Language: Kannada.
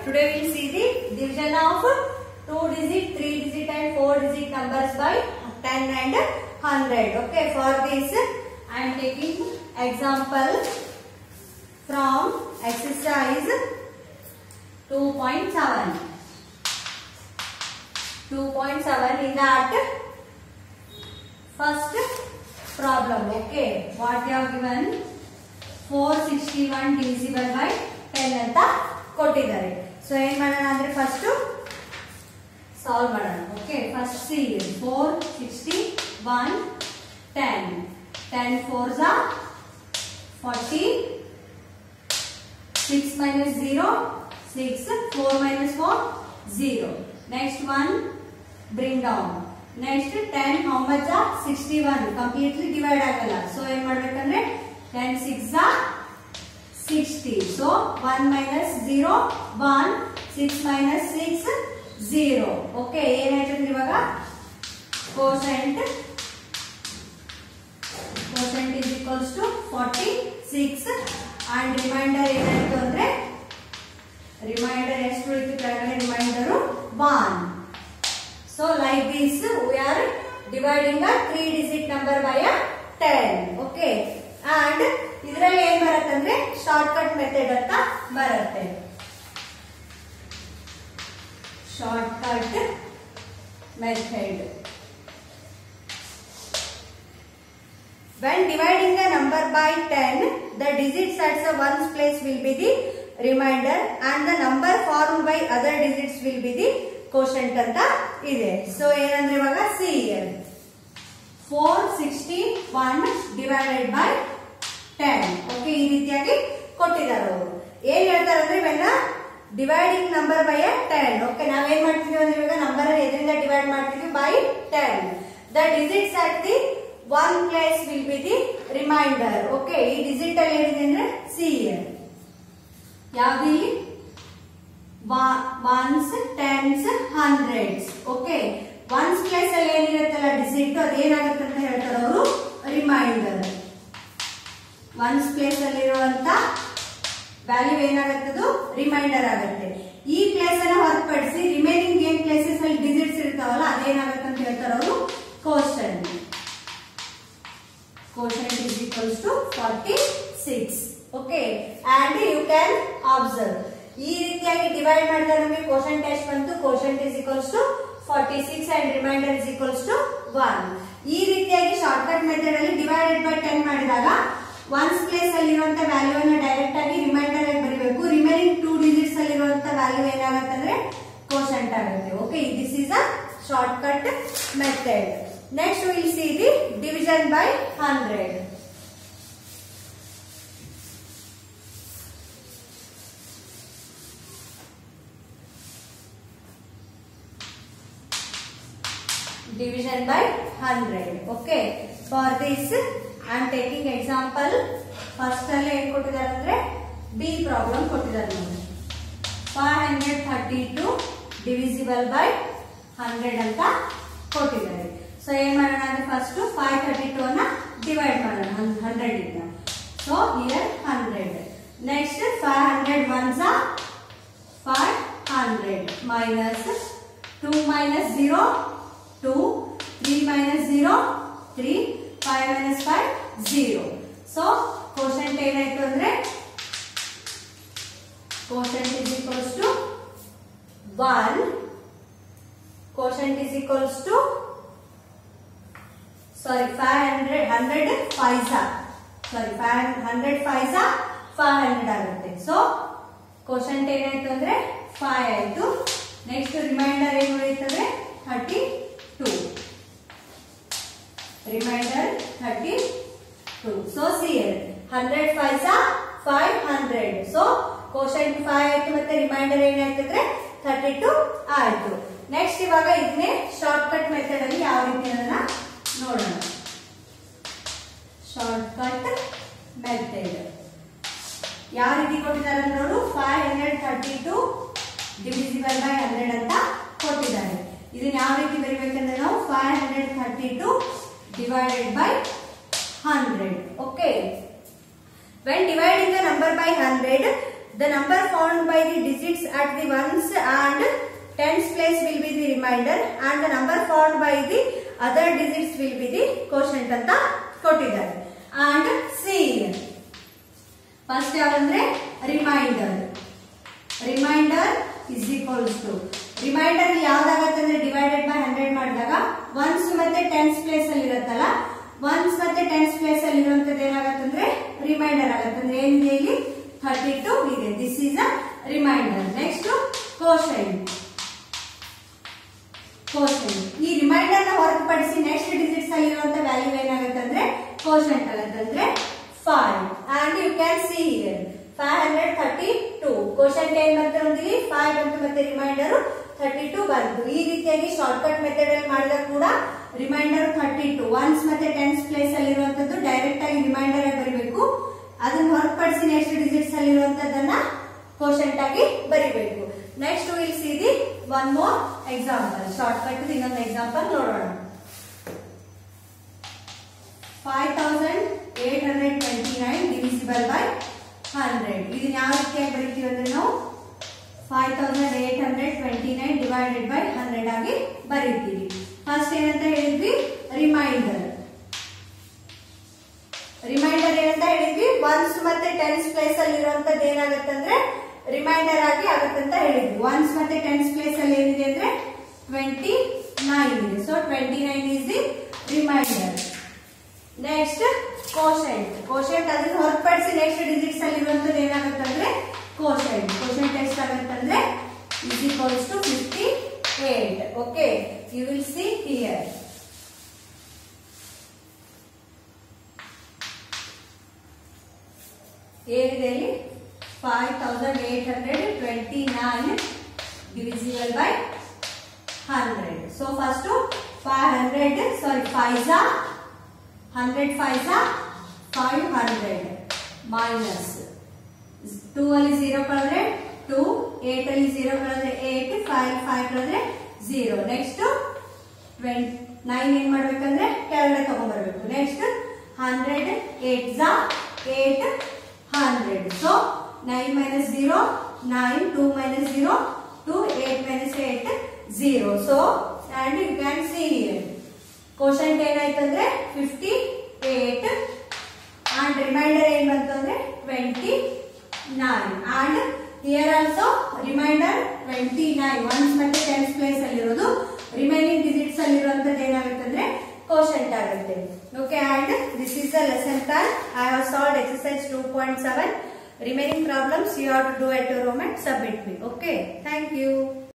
Today we will see the division of 2 digit, 3 digit and 4 digit numbers by 10 and 100. Okay, for this I am taking example from exercise 2.7. 2.7 in that first problem. Okay, what they have given 461 divisible by 10 ಅಂತ ಕೊಟ್ಟಿದ್ದಾರೆ ಸೊ ಏನ್ ಮಾಡೋಣ ಅಂದ್ರೆ ಫಸ್ಟ್ ಸಾಲ್ವ್ ಮಾಡೋಣ okay first C four sixty one ten ten four ಝಾ forty six minus zero six four minus four zero next one bring down next ten how much sixty one completely divide ಆಗಲ್ಲ ಸೊ ಏನ್ ಮಾಡ್ಬೇಕಂದ್ರೆ ten six sixty so one minus zero one six minus six zero okay ಏನಾಯ್ತಂದ್ರೆ ಇವಾಗ quotient quotient is equals to forty six and reminder ಏನಾಯ್ತು ಅಂದ್ರೆ ರಿಮೈಂಡರ್ ಎಷ್ಟು ಉಳಿತು ಕೆಳಗಡೆ reminder one so like this we are dividing a three digit number by a ten okay and ಇದರಲ್ಲಿ ಏನ್ ಬರುತ್ತಂದ್ರೆ ಶಾರ್ಟ್ ಕಟ್ ಮೆಥಡ್ ಅಂತ ಬರುತ್ತೆ short cut method When dividing a number by 10, the digits at the ones place will be the remainder and the number formed by other digits will be the quotient ಅಂತ ಇದೆ ಸೊ ಏನಂದ್ರೆ ಇವಾಗ C four sixty one divided by ten okay ಈ ರೀತಿಯಾಗಿ ಕೊಟ್ಟಿದ್ದಾರೆ ಅವರು ಏನ್ ಹೇಳ್ತಾರೆ ಅಂದ್ರೆ ಇವೆಲ್ಲ dividing number by a ten okay ನಾವೇನ್ ಮಾಡ್ತೀವಿ ಅಂದ್ರೆ ಇವಾಗ ನಂಬರ್ ಎದರಿಂದ ಡಿವೈಡ್ ಮಾಡ್ತೀವಿ by ten the digits at the one place will be the reminder okay ಈ ಡಿಜಿಟ್ ಅಲ್ಲಿ ಏನಿದೆ ಅಂದ್ರೆ ಸಿ ಯಾವ್ದು ಇಲ್ಲಿ ones tens hundreds okay ones place ಅಲ್ಲಿ ಏನಿರುತ್ತಲ್ಲ ಡಿಜಿಟ್ ಅದೇನಾಗುತ್ತೆ ಅಂತ ಹೇಳ್ತಾರೆ ಅವರು ರಿಮೈಂಡರ್ ಒನ್ಸ್ ಪ್ಲೇಸ್ ಅಲ್ಲಿರುವಂತ ವ್ಯಾಲ್ಯೂ ಏನಾಗುತ್ತದು ರಿಮೈಂಡರ್ ಆಗುತ್ತೆ ಈ ಪ್ಲೇಸ್ ಅನ್ನ ಹೊರತುಪಡಿಸಿ ರಿಮೈನಿಂಗ್ ಏನ್ ಪ್ಲೇಸಸ್ ಅಲ್ಲಿ ಡಿಜಿಟ್ಸ್ ಇರ್ತಾವಲ್ಲ ಅದೇನಾಗುತ್ತೆ ಅಂತ ಹೇಳ್ತಾರೆ ಅವರು question quotient is equals to 46 okay and you can observe ಈ ರೀತಿಯಾಗಿ ಡಿವೈಡ್ ಮಾಡಿದ್ರೆ ನಮಗೆ ಕೋಶಂಟ್ ಎಷ್ಟು ಬಂತು quotient is equals to forty six and reminder is equals to one ಈ ರೀತಿಯಾಗಿ ಶಾರ್ಟ್ ಕಟ್ ಮೆಥಡ್ ಅಲ್ಲಿ ಡಿವೈಡೆಡ್ ಬೈ ಟೆನ್ ಮಾಡಿದಾಗ ಒನ್ಸ್ ಪ್ಲೇಸ್ ಅಲ್ಲಿರುವಂತ ವ್ಯಾಲ್ಯೂ ಅನ್ನ ಡೈರೆಕ್ಟ್ ಆಗಿ ರಿಮೈಂಡರ್ ಆಗಿ ಬರೀಬೇಕು ರಿಮೈನಿಂಗ್ ಟೂ ಡಿಜಿಟ್ಸ್ ಅಲ್ಲಿರುವಂತ ವ್ಯಾಲ್ಯೂ ಏನಾಗುತ್ತೆ ಅಂದ್ರೆ ಕೋಶಂಟ್ ಆಗುತ್ತೆ okay this is a short cut method Next we will see the division by 100. Division by 100. Okay. For this I am taking example. First ಅಲ್ಲಿ ಏನು ಕೊಟ್ಟಿದ್ದಾರೆ ಅಂದ್ರೆ ಬಿ ಪ್ರಾಬ್ಲಮ್ ಕೊಟ್ಟಿದ್ದಾರೆ ನೋಡಿ five hundred thirty two divisible by hundred ಅಂತ ಕೊಟ್ಟಿದ್ದಾರೆ ಸೊ ಏನ್ ಮಾಡೋಣ ಅಂದ್ರೆ ಫಸ್ಟ್ ಫೈವ್ ಥರ್ಟಿ ಟೂ ಅನ್ನ ಡಿವೈಡ್ ಮಾಡೋಣ ಹಂಡ್ರೆಡ್ ಇಂದ so here hundred next five hundred ones five hundred minus two minus zero two three minus zero three five minus five zero so quotient ಏನಾಯ್ತು ಅಂದ್ರೆ quotient is equals to one quotient is equals to sorry five hundred hundred ಫೈಸಾ ಸಾರಿ ಫೈವ್ ಹಂಡ್ರೆಡ್ ಫೈಸಾ ಫೈವ್ ಹಂಡ್ರೆಡ್ ಆಗುತ್ತೆ ಸೊ ಕ್ವಶಂಟ್ ಏನಾಯ್ತು ಅಂದ್ರೆ ಫೈವ್ ಆಯ್ತು ನೆಕ್ಸ್ಟ್ ರಿಮೈಂಡರ್ ಏನು ಉಳಿಯುತ್ತೆ ಅಂದ್ರೆ thirty two reminder thirty two so see hundred ಫೈಸಾ five hundred so quotient five ಆಯ್ತು ಮತ್ತೆ ರಿಮೈಂಡರ್ ಏನಾಯ್ತು ಅಂದ್ರೆ ಥರ್ಟಿ ಟೂ ಆಯ್ತು ನೆಕ್ಸ್ಟ್ ಇವಾಗ ಇದನ್ನೇ ಶಾರ್ಟ್ ಕಟ್ ಮೆಥಡ್ ಅಲ್ಲಿ ಯಾವ ರೀತಿ ಅದನ್ನ ನೋಡೋಣ ಶಾರ್ಟ್ ಕಟ್ ಮೆಥಡ್ ಯಾವ ರೀತಿ ಕೊಟ್ಟಿದ್ದಾರೆ ಅಂದ್ರೆ ನೋಡು five hundred thirty two divisible by hundred ಅಂತ ಕೊಟ್ಟಿದ್ದಾರೆ ಇದನ್ನ ಯಾವ ರೀತಿ ಬರೀಬೇಕಂದ್ರೆ ನಾವು five hundred thirty two divided by hundred okay when dividing the number by hundred the number found by the digits at the ones and tens place will be the remainder and the number found by the other digits will be the quotient ಅಂತ ಕೊಟ್ಟಿದ್ದಾರೆ and see ಫಸ್ಟ್ ಯಾವಂದ್ರೆ reminder reminder is equals to reminder ಯಾವ್ದಾಗತ್ತೆ ಅಂದ್ರೆ ಡಿವೈಡೆಡ್ ಬೈ ಹಂಡ್ರೆಡ್ ಮಾಡಿದಾಗ ಒನ್ಸ್ ಮತ್ತೆ ಟೆನ್ಸ್ ಪ್ಲೇಸ್ ಅಲ್ಲಿ ಇರುತ್ತಲ್ಲ ಒನ್ಸ್ ಮತ್ತೆ ಟೆನ್ಸ್ ಪ್ಲೇಸ್ ಅಲ್ಲಿ ಇರುವಂತದ್ದು ಏನಾಗತ್ತಂದ್ರೆ ರಿಮೈಂಡರ್ ಆಗತ್ತೆ ಅಂದ್ರೆ ಏನಿದೆ ಇಲ್ಲಿ ಥರ್ಟಿ ಟು ಇದೆ this is a reminder next quotient quotient ಈ ರಿಮೈಂಡರ್ ನ ಹೊರತುಪಡಿಸಿ ನೆಕ್ಸ್ಟ್ ಡಿಜಿಟ್ಸ್ ಅಲ್ಲಿ ಇರುವಂತ ವ್ಯಾಲ್ಯೂ ಏನಾಗುತ್ತೆ ಅಂದ್ರೆ ಕೋಶೆಂಟ್ ಆಗುತ್ತೆ ಅಂದ್ರೆ five and you can see here five hundred thirty two quotient ಏನ್ ಬಂತು ನಮ್ಗೆ ಫೈವ್ ಬಂತು ಮತ್ತೆ ರಿಮೈಂಡರ್ ಥರ್ಟಿ ಟೂ ಬಂತು ಈ ರೀತಿಯಾಗಿ ಶಾರ್ಟ್ಕಟ್ ಮೆಥಡ್ ಅಲ್ಲಿ ಮಾಡಿದಾಗ ಕೂಡ ರಿಮೈಂಡರ್ ಥರ್ಟಿ ಟು ಒನ್ಸ್ ಮತ್ತೆ ಟೆನ್ಸ್ ಪ್ಲೇಸ್ ಅಲ್ಲಿ ಇರುವಂತದ್ದು ಡೈರೆಕ್ಟ್ ಆಗಿ ರಿಮೈಂಡರ್ ಆಗಿ ಬರೀಬೇಕು ಅದನ್ನ ಹೊರತುಪಡಿಸಿ ನೆಕ್ಸ್ಟ್ ಡಿಜಿಟ್ಸ್ ಅಲ್ಲಿ ಇರುವಂತದ್ದನ್ನ ಕೋಶೆಂಟ್ ಆಗಿ ಬರಿಬೇಕು next will see the one more example short cut ಇನ್ನೊಂದು ಎಕ್ಸಾಂಪಲ್ ನೋಡೋಣ five thousand eight hundred twenty nine divisible by hundred ಇದನ್ನ ಯಾವ ರೀತಿಯಾಗಿ ಬರೀತೀವಿ ಅಂದ್ರೆ ನಾವು five thousand eight hundred twenty nine divided by hundred ಆಗಿ ಬರೀತೀವಿ ಫಸ್ಟ್ ಏನಂತ ಹೇಳಿದ್ವಿ ರಿಮೈಂಡರ್ ರಿಮೈಂಡರ್ ಏನಂತ ಹೇಳಿದ್ವಿ ಒನ್ಸ್ ಮತ್ತೆ ಟೆನ್ಸ್ ಪ್ಲೇಸ್ ಅಲ್ಲಿ ಇರುವಂತದ್ದು ಏನಾಗತ್ತಂದ್ರೆ ರಿಮೈಂಡರ್ ಆಗಿ ಆಗತ್ತಂತ ಹೇಳಿದ್ವಿ ಒನ್ಸ್ ಮತ್ತೆ ಟೆನ್ಸ್ ಪ್ಲೇಸ್ ಅಲ್ಲಿ ಏನಿದೆ ಅಂದ್ರೆ ಟ್ವೆಂಟಿ ನೈನ್ ಇದೆ so twenty nine is the reminder next quotient quotient ಅದನ್ನ ಹೊರತುಪಡಿಸಿ ನೆಕ್ಸ್ಟ್ ಡಿಜಿಟ್ಸ್ ಅಲ್ಲಿ ಇರುವಂತದ್ದು ಏನಾಗುತ್ತಂದ್ರೆ ಕೋಶೆಂಟ್ ಕೋಶೆಂಟ್ ಎಷ್ಟಾಗುತ್ತಂದ್ರೆ is equals to fifty eight okay you will see here ಏನಿದೆ ಇಲ್ಲಿ five thousand eight hundred twenty nine divisible by hundred so first five hundred sorry five hundred five five hundred minus two ಅಲ್ಲಿ ಜೀರೋ ಕಳೆದ್ರೆ ಟೂ ಏಟ್ ಅಲ್ಲಿ ಜೀರೋ ಕಳೆದ್ರೆ ಏಟ್ ಫೈವ್ ಫೈವ್ ಕಳೆದ್ರೆ ಜೀರೋ ನೆಕ್ಸ್ಟ್ ಟ್ವೆಂಟ್ ನೈನ್ ಏನ್ ಮಾಡ್ಬೇಕಂದ್ರೆ ಕೆಳಗಡೆ ತಗೊಂಡ್ಬರ್ಬೇಕು ನೆಕ್ಸ್ಟ್ ಹಂಡ್ರೆಡ್ ಏಟ್ ಝಾ eight hundred so nine minus zero nine two minus zero two eight minus eight zero so and you can see here quotient ಏನಾಯ್ತಂದ್ರೆ ಫಿಫ್ಟಿ ಏಟ್ ಅಂಡ್ ರಿಮೈಂಡರ್ ಏನ್ ಬಂತು ಅಂದ್ರೆ twenty nine and here also reminder twenty nine ones ಮತ್ತೆ ಟೆನ್ಸ್ ಪ್ಲೇಸ್ ಅಲ್ಲಿರೋದು ರಿಮೈನಿಂಗ್ ಡಿಜಿಟ್ಸ್ ಅಲ್ಲಿರುವಂತದ್ದು ಏನಾಗುತ್ತೆ ಅಂದ್ರೆ ಕೋಶೆಂಟ್ ಆಗುತ್ತೆ okay and this is the lesson plan I have solve exercise two point seven remaining problems you have to do at your home and submit me okay thank you